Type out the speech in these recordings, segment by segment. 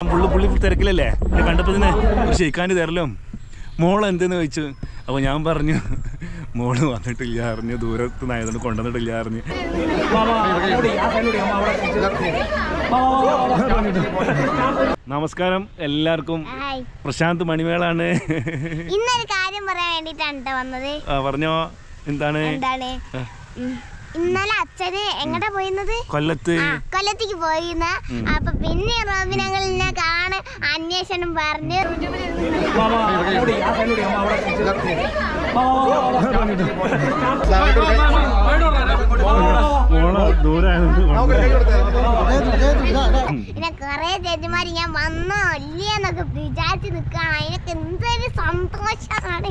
പുള്ളി പുള്ളി തിരക്കിലല്ലേ എന്നെ കണ്ടപ്പോൾ തന്നെ ഒരു ഷെയ്ക്കാൻ്റെ തരലും മോൾ എന്തെന്ന് ചോദിച്ചു അപ്പോൾ ഞാൻ പറഞ്ഞു മോള് വന്നിട്ടില്ല അറിഞ്ഞ് ദൂരത്ത് നിന്നായതുകൊണ്ട് കൊണ്ടുവന്നിട്ടില്ല അറിഞ്ഞ് നമസ്കാരം എല്ലാവർക്കും ഹായ് പ്രശാന്ത് മണിമേളാണ് ഇന്നൊരു കാര്യം പറയാൻ വേണ്ടിട്ടാണ് ട്ടോ വന്നത് ആ, പറഞ്ഞോ എന്താണ് എന്താണ് ആ. ഉം. ഇന്നലെ അച്ഛന് എങ്ങടാ പോയിരുന്നത് കൊല്ലത്ത് ആ കൊല്ലത്തേക്ക് പോയിരുന്ന അപ്പൊ പിന്നെ റോബിനങ്ങളിനെ കാണാൻ അന്വേഷണം പറഞ്ഞ് പിന്നെ കൊറേ ചേച്ചിമാര് ഞാൻ വന്നോ ഇല്ലയെന്നൊക്കെ വിചാരിച്ച് നിക്കാണ് അതിനൊക്കെ എന്തൊരു സന്തോഷമാണ്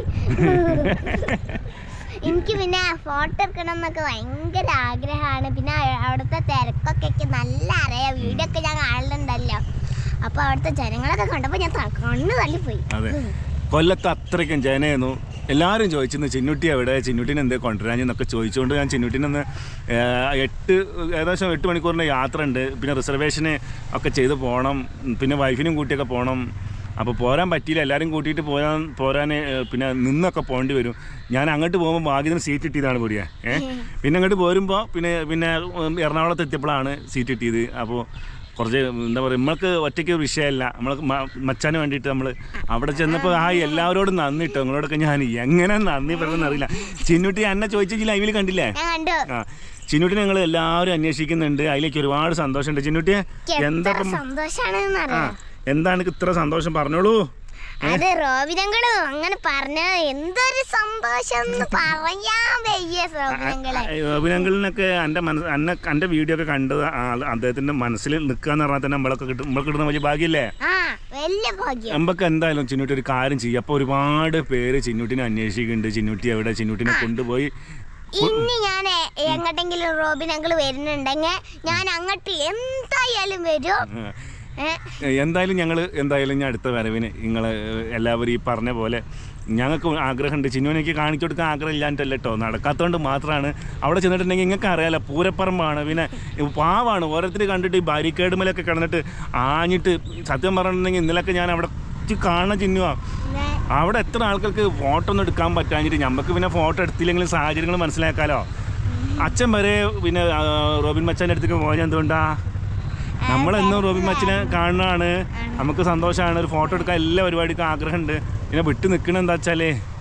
എനിക്ക് പിന്നെ ഫോട്ടോ എടുക്കണം എന്നൊക്കെ ഭയങ്കര ആഗ്രഹമാണ് പിന്നെ അ- അവിടുത്തെ തിരക്കൊക്കെ എനിക്ക് നല്ല അറിയാം വീഡിയോ ഒക്കെ ഞാൻ കാണലുണ്ടല്ലോ അപ്പൊ അവിടുത്തെ ജനങ്ങളൊക്കെ കണ്ടപ്പോ ഞാൻ ത- കണ്ണ് തള്ളിപ്പോയി അതെ കൊല്ലത്ത് അത്രയ്ക്കും ജനയെന്നു എല്ലാവരും ചോദിച്ചിരുന്നു ചിന്നുട്ടി എവിടെ ചിന്നുട്ടിനെ എന്തേ കൊണ്ടുവരാഞ്ഞെന്നൊക്കെ ചോദിച്ചുകൊണ്ട് ഞാൻ ചിന്നുട്ടിനൊന്ന് എട്ട് ഏകദേശം എട്ട് മണിക്കൂറിൻ്റെ യാത്ര ഉണ്ട് പിന്നെ റിസർവേഷന് ഒക്കെ ചെയ്ത് പോകണം പിന്നെ വൈഫിനും കൂട്ടിയൊക്കെ പോകണം അപ്പോൾ പോരാൻ പറ്റിയില്ല എല്ലാവരും കൂട്ടിയിട്ട് പോരാൻ പോരാൻ ഏഹ്, പിന്നെ നിന്നൊക്കെ പോകേണ്ടി വരും ഞാൻ അങ്ങോട്ട് പോകുമ്പോൾ ഭാഗ്യത്തിന് സീറ്റ് കിട്ടിയതാണ് പൊടിയ ഏഹ് പിന്നെ അങ്ങോട്ട് പോരുമ്പോൾ പിന്നെ പിന്നെ ഉം, എറണാകുളത്ത് എത്തിയപ്പോഴാണ് സീറ്റ് കിട്ടിയത് അപ്പോൾ കുറച്ച് എന്താ പറയുക നമ്മൾക്ക് ഒറ്റയ്ക്ക് ഒരു വിഷയമല്ല നമ്മൾ മച്ചാന് വേണ്ടിയിട്ട് നമ്മൾ അവിടെ ചെന്നപ്പോൾ ആ എല്ലാവരോടും നന്ദി കേട്ടോ നിങ്ങളോടൊക്കെ ഞാൻ എങ്ങനെ നന്ദി പറയുമെന്ന് അറിയില്ല ചിന്നുട്ടി എന്നെ ചോദിച്ച ലൈവിൽ കണ്ടില്ലേ ഞാൻ കണ്ടു ആ ചിന്നുട്ടിനെ ഞങ്ങൾ എല്ലാവരും അന്വേഷിക്കുന്നുണ്ട് അതിലേക്ക് ഒരുപാട് സന്തോഷമുണ്ട് ചിന്നുട്ടിയെ എനിക്ക് എന്താ എത്ര ഇപ്പം- സന്തോഷാണെന്ന് ആ അറിയാം എന്താണ് എനിക്ക് ഇത്ര സന്തോഷം പറഞ്ഞോളൂ അത് റോബിനങ്ങളും അങ്ങനെ പറഞ്ഞ എന്തൊരു സന്തോഷം എന്ന് പറയാൻ വയ്യ റോബിനങ്ങളെ അഭിനയങ്ങളിനൊക്കെ എൻ്റെ മനസ്സ് എന്നെ എൻ്റെ വീഡിയോ ഒക്കെ കണ്ടത് ആ- അദ്ദേഹത്തിൻ്റെ മനസ്സിൽ നിൽക്കുക എന്ന് പറഞ്ഞാൽ തന്നെ നമ്മളൊക്കെ കിട്ടും നമ്മൾക്ക് കിട്ടുന്ന വലിയ ഭാഗ്യല്ലേ ആ വലിയ ഭാഗ്യം നമുക്ക് എന്തായാലും ചിന്നുട്ടി ഒരു കാര്യം ചെയ്യും അപ്പോൾ ഒരുപാട് പേര് ചിന്നുട്ടിനെ അന്വേഷിക്കുന്നുണ്ട് ചിന്നുട്ടി എവിടെ ചിന്നുട്ടിനെ കൊണ്ടുപോയി ഇനി ഞാൻ എങ്ങോട്ടെങ്കിലും റോബിനങ്ങൾ വരുന്നുണ്ടെങ്കിൽ ഞാൻ അങ്ങോട്ട് എന്തായാലും വരും ആ, ഏ, എന്തായാലും ഞങ്ങൾ എന്തായാലും ഞാൻ അടുത്ത വരവിന് നിങ്ങൾ എല്ലാവരും ഈ പറഞ്ഞ പോലെ ഞങ്ങൾക്ക് ആഗ്രഹമുണ്ട് ചിന്നുവിനേക്ക് കാണിച്ചു കൊടുക്കാൻ ആഗ്രഹം ഇല്ലാണ്ടല്ല കേട്ടോ നടക്കാത്തതുകൊണ്ട് മാത്രമാണ് അവിടെ ചെന്നിട്ടുണ്ടെങ്കിൽ നിങ്ങൾക്ക് അറിയാലോ പൂരപ്പറമ്പാണ് പിന്നെ പാവാണ് ഓരോരുത്തർ കണ്ടിട്ട് ഈ ബാരിക്കേഡുമലൊക്കെ കിടന്നിട്ട് ആഞ്ഞിട്ട് സത്യം പറഞ്ഞിട്ടുണ്ടെങ്കിൽ ഇന്നലെയൊക്കെ ഞാൻ അവിടെ കാണുന്ന ചിന്നുവാ ഏ, അവിടെ എത്ര ആൾക്കാർക്ക് ഫോട്ടോ ഒന്നും എടുക്കാൻ പറ്റാഞ്ഞിട്ട് നമുക്ക് പിന്നെ ഫോട്ടോ എടുത്തില്ലെങ്കിലും സാഹചര്യങ്ങൾ മനസ്സിലാക്കാലോ അച്ഛൻ വരെ പിന്നെ ആ, റോബിൻ മച്ചാൻ്റെ അടുത്തേക്ക് പോയാൽ എന്തുകൊണ്ടാ നമ്മളെന്നും റോബിൻ മച്ചിനെ കാണുന്നതാണ് നമുക്ക് സന്തോഷമാണ് ഒരു ഫോട്ടോ എടുക്കാൻ എല്ലാ പരിപാടിക്കും ആഗ്രഹമുണ്ട് പിന്നെ വിട്ട് നിൽക്കണ എന്താ വെച്ചാൽ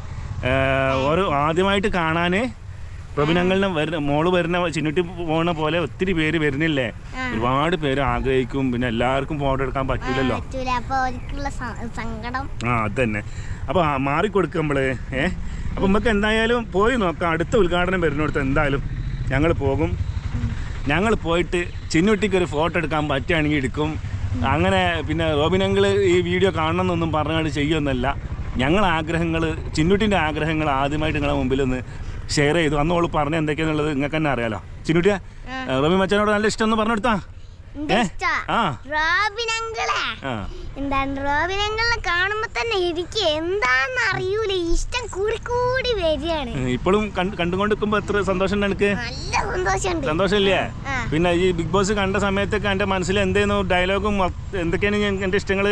ഓരോ ആദ്യമായിട്ട് കാണാൻ റോബിനങ്ങളിനെ വരുന്ന മോള് വരുന്ന ചിന്നുട്ടി പോണ പോലെ ഒത്തിരി പേര് വരുന്നില്ലേ ഒരുപാട് പേര് ആഗ്രഹിക്കും പിന്നെ എല്ലാവർക്കും ഫോട്ടോ എടുക്കാൻ പറ്റില്ലല്ലോ പറ്റൂല അപ്പൊ ഒരിക്കലുള്ള സ- സങ്കടം ആ അത് തന്നെ അപ്പോൾ മാറിക്കൊടുക്കുക നമ്മൾ ഏ അപ്പോൾ നമുക്ക് എന്തായാലും പോയി നോക്കാം അടുത്ത ഉദ്ഘാടനം വരുന്നിടത്ത് എന്തായാലും ഞങ്ങൾ പോകും ഞങ്ങൾ പോയിട്ട് ചിന്നുട്ടിക്ക് ഒരു ഫോട്ടോ എടുക്കാൻ പറ്റുകയാണെങ്കിൽ എടുക്കും അങ്ങനെ പിന്നെ റോബിനങ്ങൾ ഈ വീഡിയോ കാണണമെന്നൊന്നും പറഞ്ഞാൽ ചെയ്യുമെന്നല്ല ഞങ്ങൾ ആഗ്രഹങ്ങൾ ചിന്നുട്ടിൻ്റെ ആഗ്രഹങ്ങൾ ആദ്യമായിട്ട് നിങ്ങളുടെ മുമ്പിൽ ഒന്ന് ഷെയർ ചെയ്തു അന്ന് ഓള് പറഞ്ഞ എന്തൊക്കെയാണെന്നുള്ളത് നിങ്ങൾക്ക് തന്നെ അറിയാലോ ചിന്നുട്ടിയ റോബി മച്ചനോട് നല്ല ഇഷ്ടം എന്ന് പറഞ്ഞെടുത്താ എന്റെ ഏ? ഇഷ്ടാ ആ റോബിനങ്ങളെ ആ എന്താണ് റോബിനങ്ങളെ കാണുമ്പോ തന്നെ എനിക്ക് എന്താന്ന് അറിയൂല ഇഷ്ടം കൂടി കൂടി വരികയാണ് ഇപ്പോഴും കണ്ട് കണ്ടുകൊണ്ടിരിക്കുമ്പോൾ എത്ര സന്തോഷം ഉണ്ട് എനിക്ക് നല്ല സന്തോഷമുണ്ട് സന്തോഷമില്ലേ ആ. പിന്നെ ഈ ബിഗ് ബോസ് കണ്ട സമയത്തൊക്കെ എൻ്റെ മനസ്സിൽ എന്തേന്നു ഡയലോഗും മൊത്ത- എന്തൊക്കെയാണ് ഞാൻ- എൻ്റെ ഇഷ്ടങ്ങൾ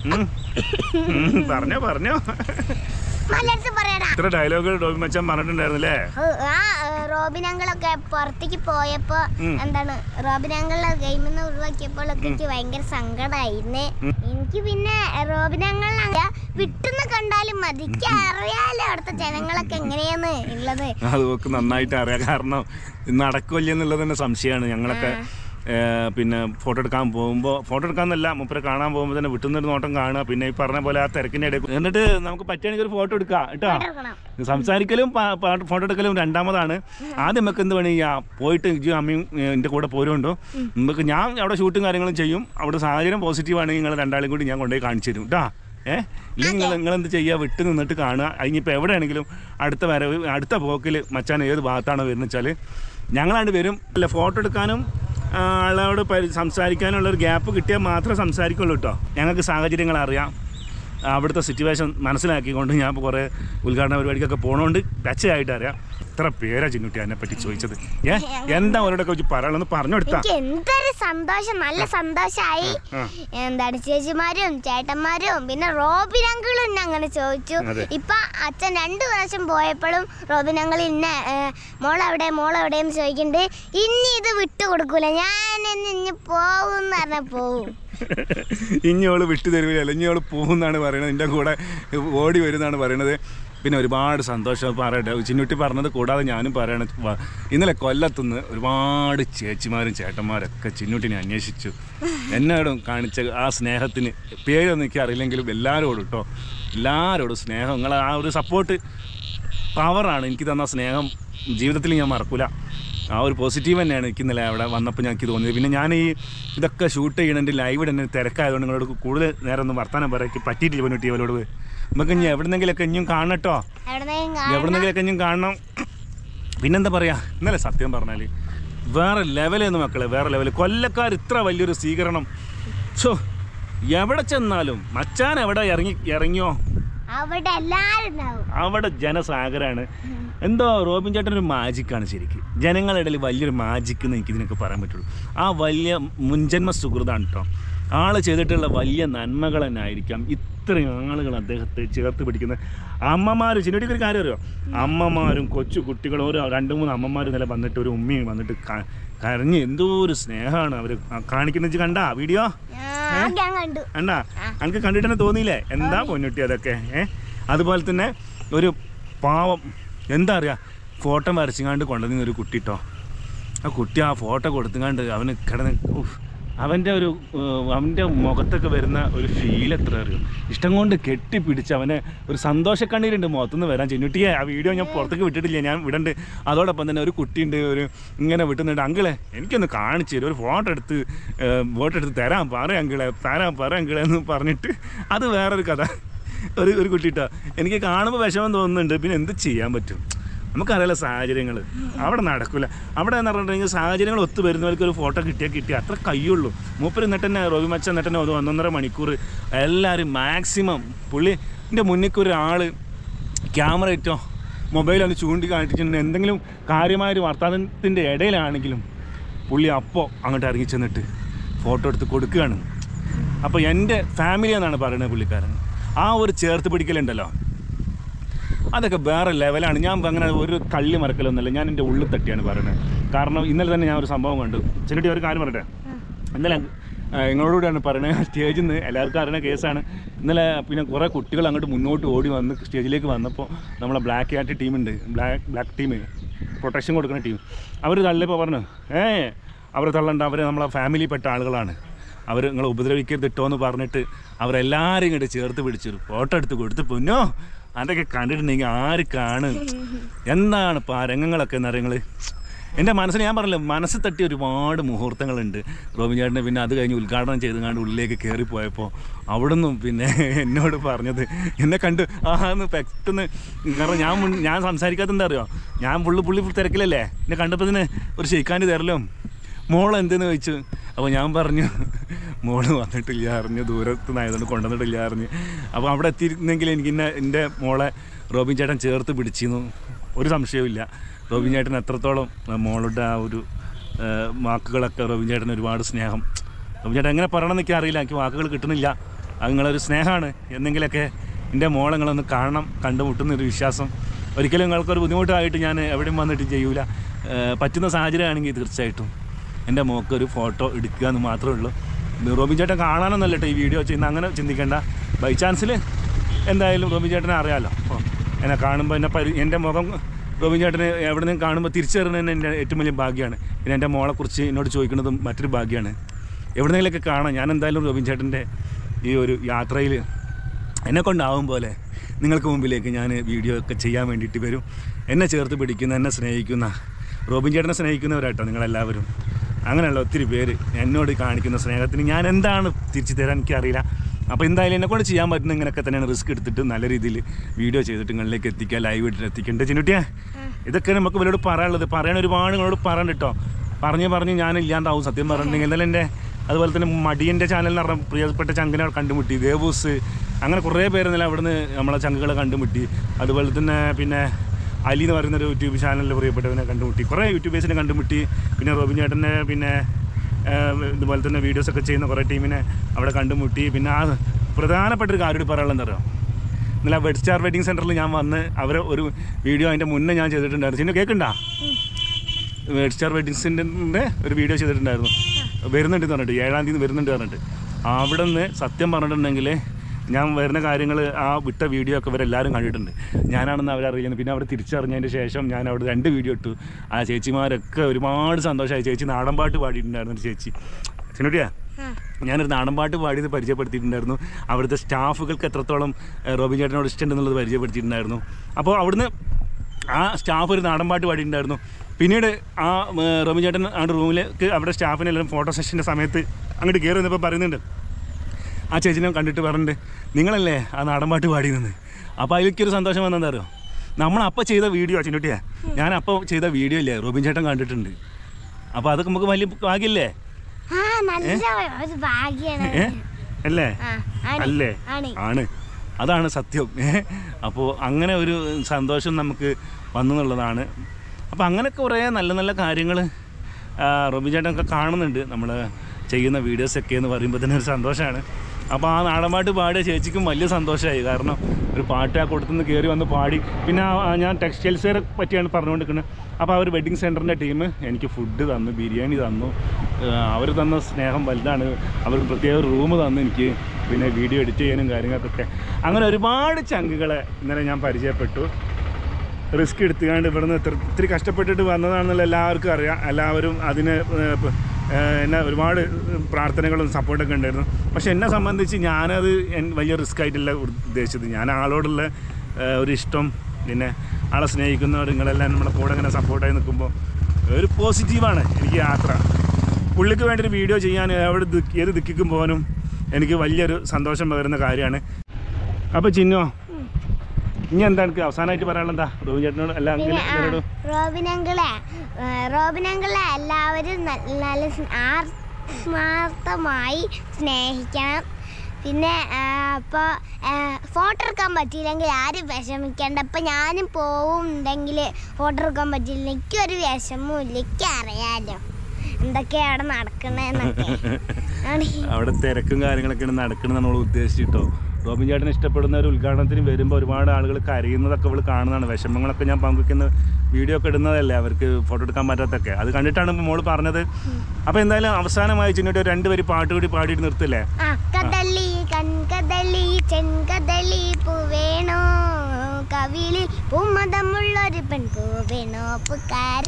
പറഞ്ഞോ പറഞ്ഞോ നല്ലടുത്ത് പറയടാ ഇത്ര ഡയലോഗുകൾ ഡോബി മച്ചാൻ പറഞ്ഞിട്ടുണ്ടായിരുന്നല്ലേ ഓ, ആ റോബിനങ്ങളൊക്കെ പുറത്തേക്ക് പോയപ്പോ ഉം. എന്താണ് റോബിനങ്ങളെ ഗെയിമിൽ നിന്ന് ഒഴിവാക്കിയപ്പോഴൊക്കെ എനിക്ക് ഭയങ്കര സങ്കടമായിരുന്നേ ഉം. എനിക്ക് പിന്നെ റോബിനങ്ങൾ വിട്ടുന്ന് കണ്ടാലും മതി എനിക്ക് അറിയാലോ അവിടുത്തെ ജനങ്ങളൊക്കെ എങ്ങനെയാന്ന് ഉള്ളത് അത് നമുക്ക് നന്നായിട്ട് അറിയാം കാരണം നടക്കില്ല എന്നുള്ളത് തന്നെ സംശയമാണ് ഞങ്ങളൊക്കെ ഏ, പിന്നെ ഫോട്ടോ എടുക്കാൻ പോകുമ്പോൾ ഫോട്ടോ എടുക്കാന്നല്ല മുപ്പരെ കാണാൻ പോകുമ്പോൾ തന്നെ വിട്ടുന്നൊരു നോട്ടം കാണുക പിന്നെ ഈ പറഞ്ഞ പോലെ ആ തിരക്കിൻ്റെ ഇടയിൽ എന്നിട്ട് നമുക്ക് പറ്റുകയാണെങ്കിൽ ഒരു ഫോട്ടോ എടുക്കാം കേട്ടോ എടുക്കണം. സംസാരിക്കലും പാ- പാ- ഫോട്ടോ എടുക്കലും രണ്ടാമതാണ് ആദ്യം നമുക്ക് എന്ത് പണി ചെയ്യാം പോയിട്ട് ഇജ്ജും അമ്മയും ഏ, എൻ്റെ കൂടെ പോരുണ്ടോ നമുക്ക് ഞാൻ അവിടെ ഷൂട്ടും കാര്യങ്ങളും ചെയ്യും അവിടെ സാഹചര്യം പോസിറ്റീവ് ആണെങ്കിൽ നിങ്ങൾ രണ്ടാളും കൂടി ഞാൻ കൊണ്ടുപോയി കാണിച്ചു തരും കേട്ടോ ഏഹ് ഇല്ലെങ്കിൽ നിങ്ങൾ നിങ്ങൾ എന്ത് ചെയ്യുക വിട്ട് നിന്നിട്ട് കാണുക അതിനിപ്പോൾ എവിടെയാണെങ്കിലും അടുത്ത വരവ് അടുത്ത പോക്കിൽ മച്ചാൻ ഏത് ഭാഗത്താണോ വരുന്നത് വെച്ചാൽ ഞങ്ങളാണ്ട് വരും അല്ല ഫോട്ടോ എടുക്കാനും ആ, ആളോട് പരി സംസാരിക്കാനുള്ള ഒരു ഗ്യാപ്പ് കിട്ടിയാൽ മാത്രമേ സംസാരിക്കുള്ളൂ കേട്ടോ ഞങ്ങൾക്ക് സാഹചര്യങ്ങൾ അറിയാം അവിടുത്തെ സിറ്റുവേഷൻ മനസ്സിലാക്കിക്കൊണ്ട് ഞാൻ ഇപ്പോൾ കുറേ ഉദ്ഘാടന പരിപാടിക്കൊക്കെ പോണോണ്ട് ടച്ചായിട്ട് അറിയാം ഇത്ര പേരാ ചിന്നുട്ടി അതിനെ പറ്റി ചോദിച്ചത് ഏ എന്താ അവരോടൊക്കെ വെച്ച് പറയാനുള്ളത് പറഞ്ഞു കൊടുത്താ എനിക്ക് എന്തൊരു സന്തോഷം നല്ല സന്തോഷമായി ആ. എന്താണ് ചേച്ചിമാരും ചേട്ടന്മാരും പിന്നെ റോബിൻ അങ്കിളും എന്നെ അങ്ങനെ ചോദിച്ചു അതെ. ഇപ്പൊ അച്ഛൻ രണ്ടു പ്രാവശ്യം പോയപ്പോഴും റോബിൻ അങ്കിൾ ഇന്നെ മോളെവിടെ മോളെവിടെയെന്ന് ചോദിക്കുന്നുണ്ട് ഇനി ഇത് വിട്ടു കൊടുക്കൂല ഞാൻ ഇന്ന് ഇനി പോകും എന്ന് പറഞ്ഞാൽ പോവും ഇനി അവള് വിട്ടു തരുവില്ല ഇനി അവള് പോകുന്നാണ് പറയണത് എൻ്റെ കൂടെ ഓടി വരുന്നാണ് പറയണത് പിന്നെ ഒരുപാട് സന്തോഷം പറയട്ടെ ചിന്നുട്ടി പറഞ്ഞത് കൂടാതെ ഞാനും പറയണ വ- ഇന്നലെ കൊല്ലത്തുനിന്ന് ഒരുപാട് ചേച്ചിമാരും ചേട്ടന്മാരൊക്കെ ചിന്നുട്ടിനെ അന്വേഷിച്ചു എന്നോടും കാണിച്ച ആ സ്നേഹത്തിന് പേരൊന്നും എനിക്ക് അറിയില്ലെങ്കിലും എല്ലാവരോടും കേട്ടോ എല്ലാവരോടും സ്നേഹം നിങ്ങളെ ആ ഒരു സപ്പോർട്ട് പവറാണ് എനിക്ക് തന്ന സ്നേഹം ജീവിതത്തിൽ ഞാൻ മറക്കൂല ആ ഒരു പോസിറ്റീവ് തന്നെയാണ് എനിക്ക് ഇന്നലെ അവിടെ വന്നപ്പോൾ ഞങ്ങൾക്ക് തോന്നിയത് പിന്നെ ഞാൻ ഈ ഇതൊക്കെ ഷൂട്ട് ചെയ്യണതിൻ്റെ ലൈവ് തന്നെ തിരക്കായതുകൊണ്ട് നിങ്ങളോട് കൂടുതൽ നേരം ഒന്നും വർത്താനം പറയാൻ പറ്റിയിട്ടില്ല പൊന്നുട്ടി അവരോട് നമുക്ക് ഇനി എവിടെന്നെങ്കിലൊക്കെ ഇനിയും കാണട്ടോ എവിടെന്നെങ്കിലും കാണണം എവിടെന്നെങ്കിലൊക്കെ ഇനിയും കാണണം പിന്നെന്താ പറയുക ഇന്നലെ സത്യം പറഞ്ഞാൽ വേറെ ലെവലേന്ന് മക്കളെ വേറെ ലെവൽ കൊല്ലക്കാർ ഇത്ര വലിയൊരു സ്വീകരണം ഷോ എവിടെ ചെന്നാലും മച്ചാൻ എവിടെ ഇറങ്ങി ഇറങ്ങിയോ അവിടെ എല്ലാരും ഉണ്ടാവും അവിടെ ജനസാഗരാണ് എന്തോ റോബിൻ ചേട്ടൻ ഒരു മാജിക്കാണ് ശരിക്കും ജനങ്ങളുടെ ഇടയിൽ വലിയൊരു മാജിക്ക് എന്ന് എനിക്ക് ഇതിനൊക്കെ പറയാൻ പറ്റുള്ളൂ ആ വലിയ മുൻജന്മ സുഹൃതാണ് കേട്ടോ ആൾ ചെയ്തിട്ടുള്ള വലിയ നന്മകൾ തന്നെ ആയിരിക്കാം ഇത്രയും ആളുകൾ അദ്ദേഹത്തെ ചേർത്ത് പിടിക്കുന്ന അമ്മമാർ ചിന്നടിക്ക് ഒരു കാര്യം അറിയോ അമ്മമാരും കൊച്ചു കുട്ടികളും ഓരോ രണ്ട് മൂന്ന് അമ്മമാർ ഇന്നലെ വന്നിട്ട് ഒരു ഉമ്മയും വന്നിട്ട് ക- കരഞ്ഞ് എന്തോ ഒരു സ്നേഹമാണ് അവർ കാണിക്കുന്നത് കണ്ടാ വീഡിയോ ആ, ഞാൻ കണ്ടു അണ്ടാ എനിക്ക് കണ്ടിട്ട് തന്നെ തോന്നിയില്ലേ എന്താ പൊന്നുട്ടി അതൊക്കെ ഏ അതുപോലെ തന്നെ ഒരു പാവം എന്താ അറിയാ ഫോട്ടോ വരച്ചിങ്ങാണ്ട് കൊണ്ടുവന്ന ഒരു കുട്ടിട്ടോ ആ കുട്ടി ആ ഫോട്ടോ കൊടുത്തുങ്ങാണ്ട് അവന് കിടന്ന് ഉഫ്, അവൻ്റെ ഒരു ഏഹ്, അവൻ്റെ മുഖത്തൊക്കെ വരുന്ന ഒരു ഫീൽ എത്ര അറിയും ഇഷ്ടം കൊണ്ട് കെട്ടിപ്പിടിച്ച് അവനെ ഒരു സന്തോഷക്കണ്ണീരുണ്ട് മുഖത്തുനിന്ന് വരാൻ ചെന്നുട്ടിയെ ആ വീഡിയോ ഞാൻ പുറത്തേക്ക് വിട്ടിട്ടില്ല ഞാൻ വിടണ്ട് അതോടൊപ്പം തന്നെ ഒരു കുട്ടിയുണ്ട് ഒരു ഇങ്ങനെ വിട്ടുന്നുണ്ട് അങ്കിളെ എനിക്കൊന്ന് കാണിച്ചു തരും ഒരു ഫോട്ടോ എടുത്ത് ഫോട്ടോ എടുത്ത് തരാൻ പറ അങ്കിളെ തരാൻ പറ അങ്കിളെ എന്ന് പറഞ്ഞിട്ട് അത് വേറൊരു കഥ ഒരു ഒരു കുട്ടിട്ടോ എനിക്ക് കാണുമ്പോൾ വിഷമം തോന്നുന്നുണ്ട് പിന്നെ എന്ത് ചെയ്യാൻ പറ്റും നമുക്കറിയാലോ സാഹചര്യങ്ങൾ അവിടെ നടക്കില്ല അവിടെ എന്ന് പറഞ്ഞിട്ടുണ്ടെങ്കിൽ സാഹചര്യങ്ങൾ ഒത്തു വരുന്നവർക്ക് ഒരു ഫോട്ടോ കിട്ടിയാൽ കിട്ടിയ അത്ര കയ്യുള്ളൂ മൂപ്പർ എന്നിട്ട് തന്നെ റോബി മച്ച എന്നിട്ട് തന്നെ ഒരു ഒന്നൊന്നര മണിക്കൂർ എല്ലാവരും മാക്സിമം പുള്ളി എൻ്റെ മുന്നിൽ ഒരു ആൾ ക്യാമറ ഇട്ടോ മൊബൈലാണ് ചൂണ്ടി കാണിച്ചിട്ടുണ്ടെങ്കിൽ എന്തെങ്കിലും കാര്യമായൊരു വർത്തമാനത്തിൻ്റെ ഇടയിലാണെങ്കിലും പുള്ളി അപ്പോൾ അങ്ങോട്ട് ഇറങ്ങി ചെന്നിട്ട് ഫോട്ടോ എടുത്ത് കൊടുക്കുകയാണ് അപ്പോൾ എൻ്റെ ഫാമിലി എന്നാണ് പറയുന്നത് പുള്ളിക്കാരൻ ആ ഒരു ചേർത്ത് പിടിക്കലുണ്ടല്ലോ അതൊക്കെ വേറെ ലെവലാണ് ഞാൻ അങ്ങനെ ഒരു കള്ളി മറക്കലൊന്നുമല്ല ഞാൻ എൻ്റെ ഉള്ളിൽ തട്ടിയാണ് പറയുന്നത് കാരണം ഇന്നലെ തന്നെ ഞാൻ ഒരു സംഭവം കണ്ടു ചെന്നിട്ട് ഒരു കാര്യം പറയട്ടെ ഇന്നലെ ആ, നിങ്ങളോടുകൂടിയാണ് പറയുന്നത് സ്റ്റേജിൽ നിന്ന് എല്ലാവർക്കും അറിയുന്ന കേസാണ് ഇന്നലെ പിന്നെ കുറേ കുട്ടികൾ അങ്ങോട്ട് മുന്നോട്ട് ഓടി വന്ന് സ്റ്റേജിലേക്ക് വന്നപ്പോൾ നമ്മളെ ബ്ലാക്ക് ആറ്റ് ടീമുണ്ട് ബ്ലാക്ക് ബ്ലാക്ക് ടീം പ്രൊട്ടക്ഷൻ കൊടുക്കുന്ന ടീം അവർ തള്ളിയപ്പോൾ പറഞ്ഞു ഏ അവർ തള്ളണ്ട അവർ നമ്മളെ ഫാമിലിയിൽപ്പെട്ട ആളുകളാണ് അവർ നിങ്ങളെ ഉപദ്രവിക്കരുത് ഇട്ടോ എന്ന് പറഞ്ഞിട്ട് അവരെല്ലാവരും ഇങ്ങോട്ട് ചേർത്ത് പിടിച്ചൊരു ഫോട്ടോ എടുത്ത് കൊടുത്ത് പൊന്നോ അതൊക്കെ കണ്ടിട്ടുണ്ടെങ്കിൽ ആര് കാണും എന്താണ് ഇപ്പോൾ ആ രംഗങ്ങളൊക്കെ എന്ന് നിങ്ങൾ എൻ്റെ മനസ്സിൽ ഞാൻ പറഞ്ഞില്ല മനസ്സിൽ തട്ടിയ ഒരുപാട് മുഹൂർത്തങ്ങളുണ്ട് റോബിൻ ചേട്ടനെ പിന്നെ അത് കഴിഞ്ഞ് ഉദ്ഘാടനം ചെയ്തുകൊണ്ട് ഉള്ളിലേക്ക് കയറിപ്പോയപ്പോൾ അവിടുന്നും പിന്നെ എന്നോട് പറഞ്ഞത് എന്നെ കണ്ട് ആന്ന് പെട്ടെന്ന് കാരണം ഞാൻ മുൻ- ഞാൻ സംസാരിക്കാത്ത എന്താ അറിയോ ഞാൻ പുള്ളി പുള്ളി തിരക്കിലല്ലേ എന്നെ കണ്ടപ്പോൾ തന്നെ ഒരു ഷെയ്ക്കാൻ്റെ തരല്ലോ മോൾ എന്തെന്ന് ചോദിച്ചു അപ്പോൾ ഞാൻ പറഞ്ഞു മോള് വന്നിട്ടില്ല അറിഞ്ഞു ദൂരത്ത് നിന്നായതുകൊണ്ട് കൊണ്ടുവന്നിട്ടില്ല അറിഞ്ഞ് അപ്പോൾ അവിടെ എത്തിയിരുന്നെങ്കിൽ എനിക്ക് എന്നെ എൻ്റെ മോളെ റോബിൻ ചേട്ടൻ ചേർത്ത് പിടിച്ചിരുന്നു ഒരു സംശയവുമില്ല റോബിൻ ചേട്ടൻ എത്രത്തോളം ആ മോളുടെ ആ ഒരു ആ, വാക്കുകളൊക്കെ റോബിൻ ചേട്ടന് ഒരുപാട് സ്നേഹം റോബിൻ ചേട്ടൻ എങ്ങനെ പറയണമെന്ന് എനിക്ക് അറിയില്ല എനിക്ക് വാക്കുകൾ കിട്ടുന്നില്ല അത് നിങ്ങളൊരു സ്നേഹമാണ് എന്തെങ്കിലുമൊക്കെ എൻ്റെ മോളെ നിങ്ങളൊന്ന് കാണണം കണ്ടുമുട്ടുന്നൊരു വിശ്വാസം ഒരിക്കലും നിങ്ങൾക്കൊരു ബുദ്ധിമുട്ടായിട്ട് ഞാൻ എവിടെയും വന്നിട്ട് ചെയ്യൂല ആ, പറ്റുന്ന സാഹചര്യമാണെങ്കിൽ തീർച്ചയായിട്ടും എൻ്റെ മോക്ക് ഒരു ഫോട്ടോ എടുക്കുക എന്ന് മാത്രമേ ഉള്ളൂ ഇത് റോബിൻ ചേട്ടൻ കാണാനൊന്നല്ല കേട്ടോ ഈ വീഡിയോ ചെയ്യുന്ന അങ്ങനെ ചിന്തിക്കേണ്ട ബൈ ചാൻസിൽ എന്തായാലും റോബിൻ ചേട്ടനെ അറിയാമല്ലോ അപ്പോൾ എന്നെ കാണുമ്പോൾ എന്നെ പരി എൻ്റെ മുഖം റോബിൻ ചേട്ടനെ എവിടെ നിന്ന് കാണുമ്പോൾ തിരിച്ചറിയുന്നത് തന്നെ എൻ്റെ ഏറ്റവും വലിയ ഭാഗ്യമാണ് പിന്നെ എൻ്റെ മോളെക്കുറിച്ച് എന്നോട് ചോദിക്കുന്നതും മറ്റൊരു ഭാഗ്യമാണ് എവിടെന്നെങ്കിലൊക്കെ കാണാം ഞാൻ എന്തായാലും റോബിൻ ചേട്ടൻ്റെ ഈ ഒരു യാത്രയിൽ എന്നെ കൊണ്ടാവും പോലെ നിങ്ങൾക്ക് മുമ്പിലേക്ക് ഞാൻ വീഡിയോ ഒക്കെ ചെയ്യാൻ വേണ്ടിയിട്ട് വരും എന്നെ ചേർത്ത് പിടിക്കുന്ന എന്നെ സ്നേഹിക്കുന്ന റോബിൻ ചേട്ടനെ സ്നേഹിക്കുന്നവരാട്ടോ നിങ്ങളെല്ലാവരും അങ്ങനെയുള്ള ഒത്തിരി പേര് എന്നോട് കാണിക്കുന്ന സ്നേഹത്തിന് ഞാൻ എന്താണ് തിരിച്ചു തരാൻ എനിക്കറിയില്ല അപ്പോൾ എന്തായാലും എന്നെ കൊണ്ട് ചെയ്യാൻ പറ്റുന്ന ഇങ്ങനെയൊക്കെ തന്നെയാണ് റിസ്ക് എടുത്തിട്ട് നല്ല രീതിയിൽ വീഡിയോ ചെയ്തിട്ട് നിങ്ങളിലേക്ക് എത്തിക്കുക ലൈവ് ഇട്ടിട്ട് എത്തിക്കേണ്ട ചിന്നുട്ടിയാ ഇതൊക്കെ നമുക്ക് ഇവരോട് പറയാനുള്ളത് പറയാൻ ഒരുപാട് നിങ്ങളോട് പറയാൻ കേട്ടോ പറഞ്ഞ് പറഞ്ഞ് ഞാൻ ഇല്ലാണ്ടാവും സത്യം പറഞ്ഞിട്ടുണ്ടെങ്കിൽ എന്നാലും എൻ്റെ അതുപോലെ തന്നെ മടിയൻ്റെ ചാനൽ എന്ന് പറഞ്ഞ പ്രിയപ്പെട്ട ചങ്കിനെ കണ്ടുമുട്ടി ദേവൂസ് അങ്ങനെ കുറേ പേര് ഇന്നലെ അവിടുന്ന് നമ്മളെ ചങ്കുകളെ കണ്ടുമുട്ടി അതുപോലെ തന്നെ പിന്നെ അലി എന്ന് പറയുന്ന ഒരു യൂട്യൂബ് ചാനലിൽ പ്രിയപ്പെട്ടവനെ കണ്ടുമുട്ടി കുറേ യൂട്യൂബേഴ്സിനെ കണ്ടുമുട്ടി പിന്നെ റോബിൻ ചേട്ടനെ പിന്നെ ആ, ഇതുപോലെ തന്നെ വീഡിയോസൊക്കെ ചെയ്യുന്ന കുറേ ടീമിനെ അവിടെ കണ്ടുമുട്ടി പിന്നെ ആ പ്രധാനപ്പെട്ട ഒരു കാര്യം പറയാനുള്ളത് എന്താ പറയുക ഇന്നലെ വെഡ് സ്റ്റാർ വെഡിങ് സെൻറ്ററിൽ ഞാൻ വന്ന് അവരെ ഒരു വീഡിയോ അതിൻ്റെ മുന്നേ ഞാൻ ചെയ്തിട്ടുണ്ടായിരുന്നു ചിന്നു കേൾക്കണ്ട വെഡ് സ്റ്റാർ വെഡിങ്സിൻ്റെ ഒരു വീഡിയോ ചെയ്തിട്ടുണ്ടായിരുന്നു വരുന്നുണ്ട് എന്ന് പറഞ്ഞിട്ട് ഏഴാം തീയതി വരുന്നുണ്ട് പറഞ്ഞിട്ട് അവിടെ നിന്ന് സത്യം പറഞ്ഞിട്ടുണ്ടെങ്കിൽ ഞാൻ വരുന്ന കാര്യങ്ങൾ ആ വിട്ട വീഡിയോ ഒക്കെ ഇവരെല്ലാവരും കണ്ടിട്ടുണ്ട് ഞാനാണെന്ന് അവരറിയുന്നത് പിന്നെ അവിടെ തിരിച്ചറിഞ്ഞതിന് ശേഷം ഞാൻ അവിടെ രണ്ട് വീഡിയോ ഇട്ടു ആ ചേച്ചിമാരൊക്കെ ഒരുപാട് സന്തോഷമായി ചേച്ചി നാടൻ പാട്ട് പാടിയിട്ടുണ്ടായിരുന്നു ഒരു ചേച്ചി ചിന്നുട്ടിയാ ഞാനൊരു നാടൻ പാട്ട് പാടിയത് പരിചയപ്പെടുത്തിയിട്ടുണ്ടായിരുന്നു അവിടുത്തെ സ്റ്റാഫുകൾക്ക് എത്രത്തോളം ഏഹ്, റോബിൻ ചേട്ടനോട് ഇഷ്ടമുണ്ടെന്നുള്ളത് പരിചയപ്പെടുത്തിയിട്ടുണ്ടായിരുന്നു അപ്പോൾ അവിടുന്ന് ആ സ്റ്റാഫ് ഒരു നാടൻ പാട്ട് പാടിയിട്ടുണ്ടായിരുന്നു പിന്നീട് ആ ഏഹ്, റോബിൻ ചേട്ടൻ ആ റൂമിലേക്ക് അവിടെ സ്റ്റാഫിനെല്ലാം ഫോട്ടോ സെഷൻ്റെ സമയത്ത് അങ്ങോട്ട് കയറി വന്നപ്പോൾ പറയുന്നുണ്ട് ആ ചേച്ചിനെ കണ്ടിട്ട് പറഞ്ഞിട്ട് നിങ്ങളല്ലേ ആ നാടൻ പാട്ട് പാടിയെന്ന് അപ്പോൾ അതിലേക്കൊരു സന്തോഷം വന്നെന്താ അറിയോ നമ്മളപ്പോൾ ചെയ്ത വീഡിയോ ചിന്നുട്ടിയാ ഞാൻ അപ്പോൾ ചെയ്ത വീഡിയോ ഇല്ലേ റോബിൻ ചേട്ടൻ കണ്ടിട്ടുണ്ട് അപ്പോൾ അതൊക്കെ നമുക്ക് വലിയ ഭാഗ്യല്ലേ ആ നല്ല ഒരു ഭാഗ്യാണ് ഏ അല്ലേ ആ ആണ് അല്ലേ ആണ് ആണ് അതാണ് സത്യം അപ്പോൾ അങ്ങനെ ഒരു സന്തോഷം നമുക്ക് വന്നു എന്നുള്ളതാണ് അപ്പോൾ അങ്ങനെയൊക്കെ കുറേ നല്ല നല്ല കാര്യങ്ങൾ റോബി ചേട്ടനൊക്കെ കാണുന്നുണ്ട് നമ്മൾ ചെയ്യുന്ന വീഡിയോസൊക്കെ എന്ന് പറയുമ്പോൾ തന്നെ ഒരു സന്തോഷമാണ് അപ്പോൾ ആ നാടൻപാട്ട് പാടിയ ചേച്ചിക്കും വലിയ സന്തോഷമായി കാരണം ഒരു പാട്ട് ആ കൊടുത്തുനിന്ന് കയറി വന്ന് പാടി പിന്നെ ആ- ആ ഞാൻ ടെക്സ്റ്റൈൽസിനെ പറ്റിയാണ് പറഞ്ഞുകൊണ്ടിരിക്കുന്നത് അപ്പോൾ അവർ വെഡിങ് സെൻറ്ററിൻ്റെ ടീം എനിക്ക് ഫുഡ് തന്നു ബിരിയാണി തന്നു അവർ തന്ന സ്നേഹം വലുതാണ് അവർക്ക് പ്രത്യേക റൂം തന്നു എനിക്ക് പിന്നെ വീഡിയോ എഡിറ്റ് ചെയ്യാനും കാര്യങ്ങൾക്കൊക്കെ അങ്ങനെ ഒരുപാട് ചങ്കുകളെ ഇന്നലെ ഞാൻ പരിചയപ്പെട്ടു റിസ്ക് എടുത്തുകൊണ്ട് ഇവിടുന്ന് ഇത്ര ഇത്തിരി കഷ്ടപ്പെട്ടിട്ട് വന്നതാണെന്നുള്ള എല്ലാവർക്കും അറിയാം എല്ലാവരും അതിന് ഏഹ്, പ- ഏഹ്, എന്നെ ഒരുപാട് പ്രാർത്ഥനകളും സപ്പോർട്ടൊക്കെ ഉണ്ടായിരുന്നു പക്ഷെ എന്നെ സംബന്ധിച്ച് ഞാനത് എൻ- വലിയ റിസ്ക് ആയിട്ടല്ല ഉദ്ദേശിച്ചത് ഞാൻ ആളോടുള്ള ഏഹ്, ഒരു ഇഷ്ടം പിന്നെ ആളെ സ്നേഹിക്കുന്നവർ നിങ്ങളെല്ലാം നമ്മുടെ കൂടെ ഇങ്ങനെ സപ്പോർട്ടായി നിൽക്കുമ്പോൾ ഒരു പോസിറ്റീവാണ് എനിക്ക് യാത്ര പുള്ളിക്ക് വേണ്ടി ഒരു വീഡിയോ ചെയ്യാൻ എവിടെ ദിക്ക് ഏത് ദിക്കിക്കും പോകാനും എനിക്ക് വലിയൊരു സന്തോഷം പകരുന്ന കാര്യമാണ് അപ്പോൾ ചിന്നോ ഇനി എന്താ എനിക്ക് അവസാനമായിട്ട് പറയാനുള്ള എന്താ റോബിൻ ചേട്ടനോട് അല്ല പിന്നെ ആ, അങ്കിളോട് റോബിനങ്കിളെ ആ, റോബിനങ്കിളെ എല്ലാവരും ന- നല്ല സ്ന- ആത്മാർത്ഥമായി സ്നേഹിക്കണം പിന്നെ അപ്പോൾ ഫോട്ടോ എടുക്കാൻ പറ്റിയില്ലെങ്കിൽ ആരും വിഷമിക്കേണ്ട ഇപ്പം ഞാനും പോവുണ്ടെങ്കിൽ ഫോട്ടോ എടുക്കാൻ പറ്റിയില്ല എനിക്കൊരു വിഷമവും ഇല്ല എനിക്ക് അറിയാലോ എന്തൊക്കെയാ അവിടെ നടക്കണേന്നൊക്കെ ആണ് അവിടെ തിരക്കും കാര്യങ്ങളൊക്കെയാണ് നടക്കണം നമ്മൾ ഉദ്ദേശിച്ചിട്ടോ റോബിൻ ചേട്ടൻ ഇഷ്ടപ്പെടുന്ന ഒരു ഉദ്ഘാടനത്തിന് വരുമ്പോൾ ഒരുപാട് ആളുകൾ കരയുന്നതൊക്കെ അവൾ കാണുന്നതാണ് വിഷമങ്ങളൊക്കെ ഞാൻ പങ്കുവയ്ക്കുന്ന വീഡിയോ ഒക്കെ ഇടുന്നതല്ലേ അവർക്ക് ഫോട്ടോ എടുക്കാൻ പറ്റാത്തൊക്കെ അത് കണ്ടിട്ടാണ് ഇപ്പോൾ മോള് പറഞ്ഞത് അപ്പോൾ എന്തായാലും അവസാനമായി ചിന്നിട്ട് രണ്ട് വരി പാട്ട് കൂടി പാടിയിട്ട് നിർത്തില്ലേ ആ കദളി കൺകദളി ചെങ്കദളി പൂവേണോ കവിളിൽ പൂമതമുള്ളൊരു പെൺപൂവേണോ പുക്കാര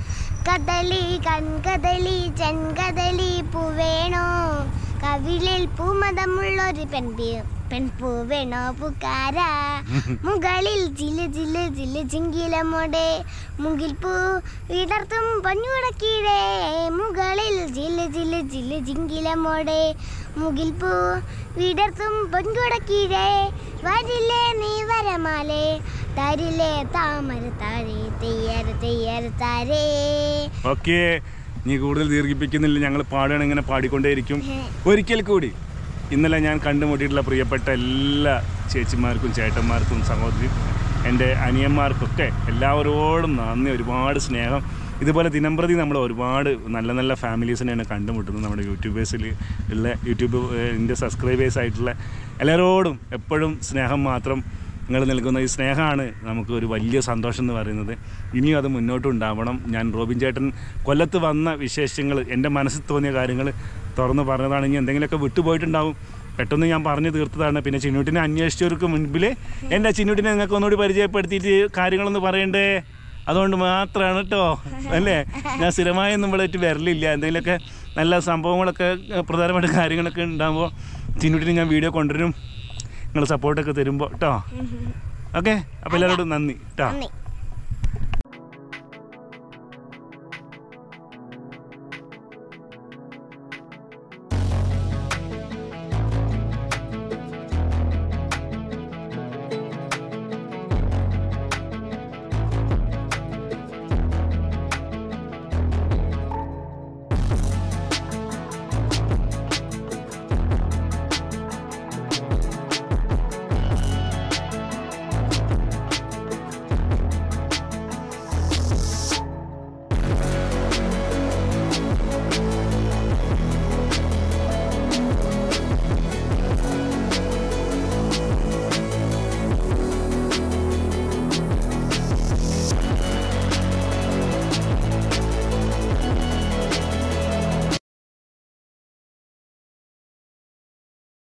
കദളി കൺകദളി ചെങ്കദളി പൂവേണോ കവിളിൽ പൂമതമുള്ളൊരു പെൺപി പെൺപൂവേണോ പുക്കാര മുകളിൽ ജില് ജില് ജില് ചിങ്കിലമോടെ മുകിൽ പൂ വിടർത്തും പൊന്നുടക്കീഴേ മുകളിൽ ജില് ജില് ജില് ചിങ്കിലമോടെ മുകിൽ പൂ വിടർത്തും പൊൻകുടക്കീഴേ വരില്ലേ നീ വരമാലേ തരില്ലേ താമര താരേ തെയ്യര തെയ്യര താരേ ഓക്കെ നീ കൂടുതൽ ദീർഘിപ്പിക്കുന്നില്ല ഞങ്ങൾ പാടുകയാണ് ഇങ്ങനെ പാടിക്കൊണ്ടേയിരിക്കും ഒരിക്കൽ കൂടി ഇന്നലെ ഞാൻ കണ്ടുമുട്ടിയിട്ടുള്ള പ്രിയപ്പെട്ട എല്ലാ ചേച്ചിമാർക്കും ചേട്ടന്മാർക്കും സഹോദരി എൻ്റെ അനിയന്മാർക്കൊക്കെ എല്ലാവരോടും നന്ദി ഒരുപാട് സ്നേഹം ഇതുപോലെ ദിനംപ്രതി നമ്മൾ ഒരുപാട് നല്ല നല്ല ഫാമിലീസിനെയാണ് കണ്ടുമുട്ടുന്നത് നമ്മുടെ യൂട്യൂബേഴ്സിൽ ഉള്ള യൂട്യൂബ് എൻ്റെ സബ്സ്ക്രൈബേഴ്സ് ആയിട്ടുള്ള എല്ലാവരോടും എപ്പോഴും സ്നേഹം മാത്രം നിങ്ങൾ നൽകുന്ന ഈ സ്നേഹമാണ് നമുക്ക് ഒരു വലിയ സന്തോഷം എന്ന് പറയുന്നത് ഇനിയും അത് മുന്നോട്ട് ഉണ്ടാവണം ഞാൻ റോബിൻ ചേട്ടൻ കൊല്ലത്ത് വന്ന വിശേഷങ്ങൾ എൻ്റെ മനസ്സിൽ തോന്നിയ കാര്യങ്ങൾ തുറന്ന് പറഞ്ഞതാണ് ഇനി എന്തെങ്കിലുമൊക്കെ വിട്ടുപോയിട്ടുണ്ടാവും പെട്ടെന്ന് ഞാൻ പറഞ്ഞു തീർത്തതാണ് പിന്നെ ചിന്നൂട്ടിനെ അന്വേഷിച്ചവർക്ക് മുൻപിൽ എൻ്റെ ചിന്നൂട്ടിനെ നിങ്ങൾക്ക് ഒന്നുകൂടി പരിചയപ്പെടുത്തിയിട്ട് കാര്യങ്ങളൊന്ന് പറയണ്ടേ അതുകൊണ്ട് മാത്രമാണ് കേട്ടോ അല്ലേ ഞാൻ സ്ഥിരമായൊന്നും ഇവിടെ വരലില്ല എന്തെങ്കിലുമൊക്കെ നല്ല സംഭവങ്ങളൊക്കെ ഏഹ്, പ്രധാനപ്പെട്ട കാര്യങ്ങളൊക്കെ ഉണ്ടാകുമ്പോൾ ചിന്നൂട്ടിന് ഞാൻ വീഡിയോ കൊണ്ടുവരും നിങ്ങൾ സപ്പോർട്ടൊക്കെ തരുമ്പോൾ കേട്ടോ ഓക്കെ അപ്പോൾ എല്ലാവരോടും നന്ദി കേട്ടോ നന്ദി